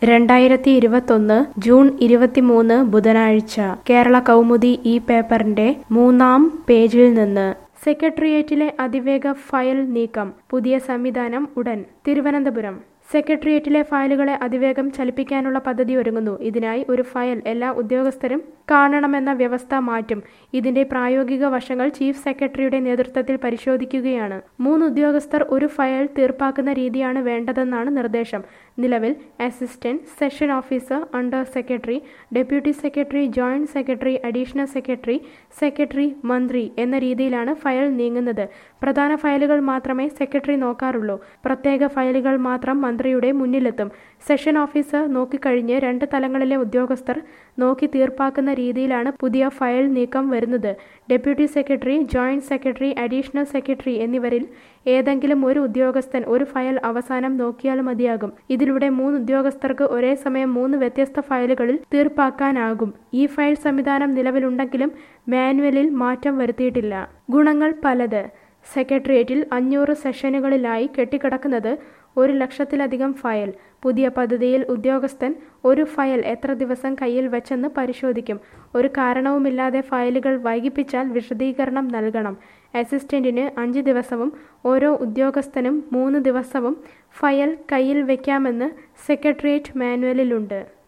രണ്ടായിരത്തി ഇരുപത്തൊന്ന് ജൂൺ ഇരുപത്തിമൂന്ന് ബുധനാഴ്ച കേരള കൗമുദി ഈ പേപ്പറിന്റെ മൂന്നാം പേജിൽ നിന്ന് സെക്രട്ടേറിയറ്റിലെ അതിവേഗ ഫയൽ നീക്കം പുതിയ സംവിധാനം ഉടൻ തിരുവനന്തപുരം സെക്രട്ടേറിയറ്റിലെ ഫയലുകളെ അതിവേഗം ചലിപ്പിക്കാനുള്ള പദ്ധതി ഒരുങ്ങുന്നു ഇതിനായി ഒരു ഫയൽ എല്ലാ ഉദ്യോഗസ്ഥരും കാണണമെന്ന വ്യവസ്ഥ മാറ്റും ഇതിന്റെ പ്രായോഗിക വശങ്ങൾ ചീഫ് സെക്രട്ടറിയുടെ നേതൃത്വത്തിൽ പരിശോധിക്കുകയാണ് മൂന്ന് ഉദ്യോഗസ്ഥർ ഒരു ഫയൽ തീർപ്പാക്കുന്ന രീതിയാണ് വേണ്ടതെന്നാണ് നിർദ്ദേശം നിലവിൽ assistant section officer under secretary deputy secretary joint secretary additional secretary secretary മന്ത്രി എന്ന രീതിയിലാണ് ഫയൽ നീങ്ങുന്നത് പ്രധാന ഫയലുകൾ മാത്രമേ സെക്രട്ടറി നോക്കാറുള്ളൂ പ്രത്യേക ഫയലുകൾ മാത്രം മന്ത്രിയുടെ മുന്നിലെത്തും സെഷൻ ഓഫീസർ നോക്കിക്കഴിഞ്ഞ് രണ്ട് തലങ്ങളിലെ ഉദ്യോഗസ്ഥർ നോക്കി തീർപ്പാക്കുന്ന രീതിയിലാണ് പുതിയ ഫയൽ നീക്കം വരുന്നത് deputy secretary joint secretary additional secretary എന്നിവരിൽ ഏതെങ്കിലും ഒരു ഉദ്യോഗസ്ഥൻ ഒരു ഫയൽ അവസാനം നോക്കിയാൽ മതിയാകും ഇതിലൂടെ മൂന്ന് ഉദ്യോഗസ്ഥർക്ക് ഒരേ സമയം മൂന്ന് വ്യത്യസ്ത ഫയലുകളിൽ തീർപ്പാക്കാനാകും ഈ ഫയൽ സംവിധാനം നിലവിലുണ്ടെങ്കിലും മാനുവലിൽ മാറ്റം വരുത്തിയിട്ടില്ല ഗുണങ്ങൾ പലത് സെക്രട്ടേറിയറ്റിൽ അഞ്ഞൂറ് സെഷനുകളിലായി കെട്ടിക്കിടക്കുന്നത് ഒരു ലക്ഷത്തിലധികം ഫയൽ പുതിയ പദ്ധതിയിൽ ഉദ്യോഗസ്ഥൻ ഒരു ഫയൽ എത്ര ദിവസം കയ്യിൽ വെച്ചെന്ന് പരിശോധിക്കും ഒരു കാരണവുമില്ലാതെ ഫയലുകൾ വൈകിപ്പിച്ചാൽ വിശദീകരണം നൽകണം അസിസ്റ്റന്റിന് അഞ്ച് ദിവസവും ഓരോ ഉദ്യോഗസ്ഥനും മൂന്ന് ദിവസവും ഫയൽ കയ്യിൽ വയ്ക്കാമെന്ന് സെക്രട്ടേറിയറ്റ് മാനുവലിലുണ്ട്